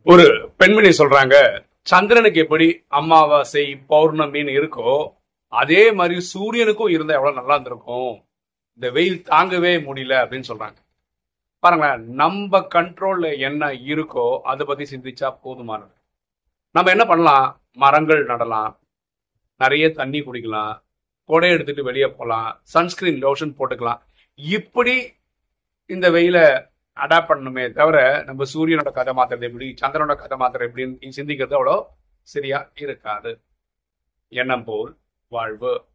ஒரு பெண்மணி சொல்றாங்க சந்திரனுக்கு எப்படி அமாவாசை பௌர்ணமின்னு இருக்கோ அதே மாதிரி சூரியனுக்கும் இருந்தா எவ்வளவு நல்லா இருந்திருக்கும் இந்த வெயில் தாங்கவே முடியல அப்படின்னு சொல்றாங்க பாருங்களேன் நம்ம கண்ட்ரோல்ல என்ன இருக்கோ அதை பத்தி சிந்திச்சா போதுமானது நம்ம என்ன பண்ணலாம் மரங்கள் நடலாம் நிறைய தண்ணி குடிக்கலாம் கொடை எடுத்துட்டு வெளியே போகலாம் சன்ஸ்கிரீன் லோஷன் போட்டுக்கலாம் இப்படி இந்த வெயில அடாப்ட் பண்ணணுமே தவிர நம்ம சூரியனோட கதை மாத்துறது எப்படி சந்திரனோட கதை மாத்துறது எப்படின்னு சிந்திக்கிறது அவ்வளோ சரியா இருக்காது எண்ணம் போல் வாழ்வு